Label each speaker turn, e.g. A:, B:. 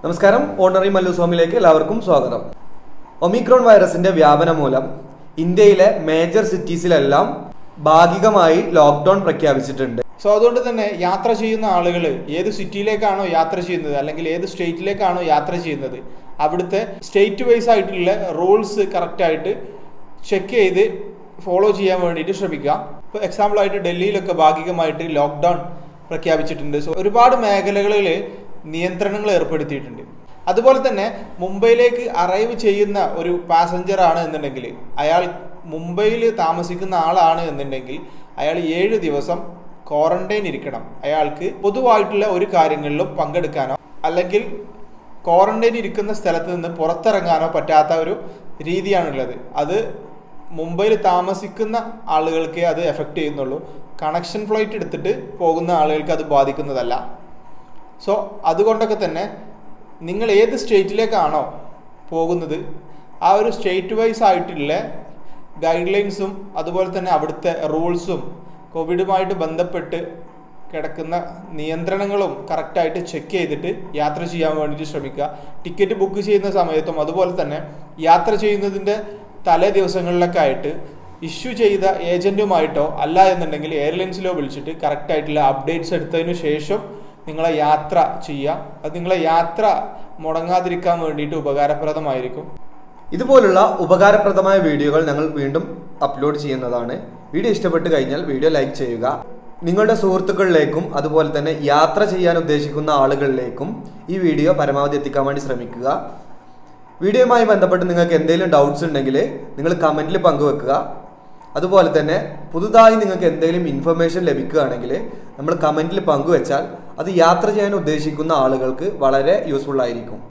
A: നമസ്കാരം ഓണറി മല്ലുസ്വാമിയിലേക്ക് എല്ലാവർക്കും സ്വാഗതം ഒമിക്രോൺ വൈറസിന്റെ വ്യാപനം മൂലം ഇന്ത്യയിലെ മേജർ സിറ്റീസിലെല്ലാം ഭാഗികമായി ലോക്ക്ഡൌൺ പ്രഖ്യാപിച്ചിട്ടുണ്ട്
B: സോ അതുകൊണ്ട് തന്നെ യാത്ര ചെയ്യുന്ന ആളുകൾ ഏത് സിറ്റിയിലേക്കാണോ യാത്ര ചെയ്യുന്നത് അല്ലെങ്കിൽ ഏത് സ്റ്റേറ്റിലേക്കാണോ യാത്ര ചെയ്യുന്നത് അവിടുത്തെ സ്റ്റേറ്റ് വൈസ് ആയിട്ടുള്ള റൂൾസ് കറക്റ്റായിട്ട് ചെക്ക് ചെയ്ത് ഫോളോ ചെയ്യാൻ വേണ്ടിയിട്ട് ശ്രമിക്കുക ഇപ്പോൾ എക്സാമ്പിളായിട്ട് ഡൽഹിയിലൊക്കെ ഭാഗികമായിട്ട് ലോക്ക്ഡൗൺ പ്രഖ്യാപിച്ചിട്ടുണ്ട് സോ ഒരുപാട് മേഖലകളിൽ നിയന്ത്രണങ്ങൾ ഏർപ്പെടുത്തിയിട്ടുണ്ട് അതുപോലെ തന്നെ മുംബൈയിലേക്ക് അറൈവ് ചെയ്യുന്ന ഒരു പാസഞ്ചർ ആണ് എന്നുണ്ടെങ്കിൽ അയാൾ മുംബൈയിൽ താമസിക്കുന്ന ആളാണ് എന്നുണ്ടെങ്കിൽ അയാൾ ഏഴ് ദിവസം ക്വാറന്റൈൻ ഇരിക്കണം അയാൾക്ക് പൊതുവായിട്ടുള്ള ഒരു കാര്യങ്ങളിലും പങ്കെടുക്കാനോ അല്ലെങ്കിൽ ക്വാറന്റൈൻ ഇരിക്കുന്ന സ്ഥലത്ത് നിന്ന് പുറത്തിറങ്ങാനോ പറ്റാത്ത ഒരു രീതിയാണുള്ളത് അത് മുംബൈയിൽ താമസിക്കുന്ന ആളുകൾക്ക് അത് എഫക്റ്റ് ചെയ്യുന്നുള്ളൂ കണക്ഷൻ ഫ്ലൈറ്റ് എടുത്തിട്ട് പോകുന്ന ആളുകൾക്ക് അത് ബാധിക്കുന്നതല്ല സോ അതുകൊണ്ടൊക്കെ തന്നെ നിങ്ങൾ ഏത് സ്റ്റേറ്റിലേക്കാണോ പോകുന്നത് ആ ഒരു സ്റ്റേറ്റ് വൈസ് ആയിട്ടുള്ള ഗൈഡ് ലൈൻസും അതുപോലെ തന്നെ അവിടുത്തെ റൂൾസും കോവിഡുമായിട്ട് ബന്ധപ്പെട്ട് കിടക്കുന്ന നിയന്ത്രണങ്ങളും കറക്റ്റായിട്ട് ചെക്ക് ചെയ്തിട്ട് യാത്ര ചെയ്യാൻ വേണ്ടിയിട്ട് ശ്രമിക്കുക ടിക്കറ്റ് ബുക്ക് ചെയ്യുന്ന സമയത്തും അതുപോലെ തന്നെ യാത്ര ചെയ്യുന്നതിൻ്റെ തലേ ദിവസങ്ങളിലൊക്കെ ആയിട്ട് ഇഷ്യൂ ചെയ്ത ഏജൻറ്റുമായിട്ടോ അല്ല എന്നുണ്ടെങ്കിൽ എയർലൈൻസിലോ വിളിച്ചിട്ട് കറക്റ്റായിട്ടുള്ള അപ്ഡേറ്റ്സ് എടുത്തതിന് ശേഷം നിങ്ങളെ യാത്ര ചെയ്യുക അത് നിങ്ങളെ യാത്ര മുടങ്ങാതിരിക്കാൻ വേണ്ടിയിട്ട് ഉപകാരപ്രദമായിരിക്കും
A: ഇതുപോലുള്ള ഉപകാരപ്രദമായ വീഡിയോകൾ ഞങ്ങൾ വീണ്ടും അപ്ലോഡ് ചെയ്യുന്നതാണ് വീഡിയോ ഇഷ്ടപ്പെട്ട് കഴിഞ്ഞാൽ വീഡിയോ ലൈക്ക് ചെയ്യുക നിങ്ങളുടെ സുഹൃത്തുക്കളിലേക്കും അതുപോലെ തന്നെ യാത്ര ചെയ്യാൻ ഉദ്ദേശിക്കുന്ന ആളുകളിലേക്കും ഈ വീഡിയോ പരമാവധി എത്തിക്കാൻ വേണ്ടി ശ്രമിക്കുക വീഡിയോയുമായി ബന്ധപ്പെട്ട് നിങ്ങൾക്ക് എന്തെങ്കിലും ഡൗട്ട്സ് ഉണ്ടെങ്കിൽ നിങ്ങൾ കമൻറ്റിൽ പങ്കുവെക്കുക അതുപോലെ തന്നെ പുതുതായി നിങ്ങൾക്ക് എന്തെങ്കിലും ഇൻഫർമേഷൻ ലഭിക്കുകയാണെങ്കിൽ നമ്മൾ കമൻറ്റിൽ പങ്കുവെച്ചാൽ അത് യാത്ര ചെയ്യാൻ ഉദ്ദേശിക്കുന്ന ആളുകൾക്ക് വളരെ യൂസ്ഫുൾ ആയിരിക്കും